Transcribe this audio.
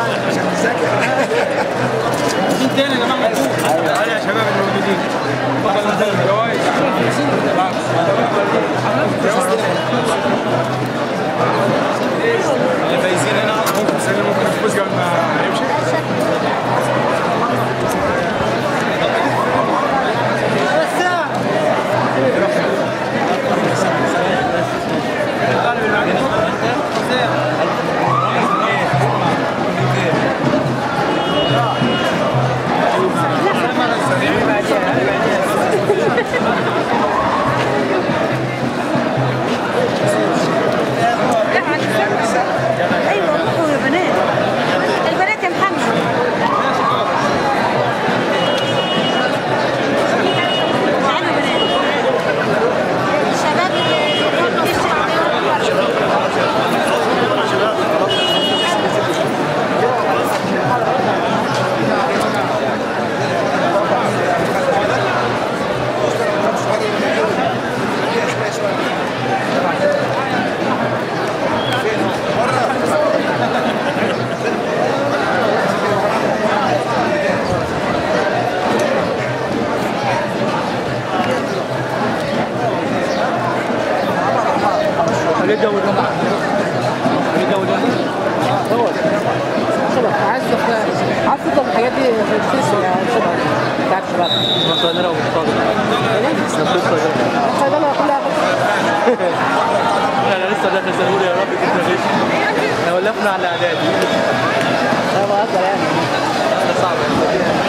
عشان تذاكر مين تاني يا جماعه تعالوا يا شباب الموجودين اتفضل نزل الجوائز اللي فايزين هنا ممكن سنة ممكن نفوز قبل ما نمشي ايوه روحوا يا بنات البنات يا محمد تعالوا بنات الشباب اللي شباب عايز عايز تفضل الحاجات دي في السيستم يعني شباب بتاعت الشباب صيدلة ومقتضى الصيدلة كلها انا لسه داخل سنة أولى يا رب كنت غش احنا ولفنا على اعدادي لا بهزر يعني صعب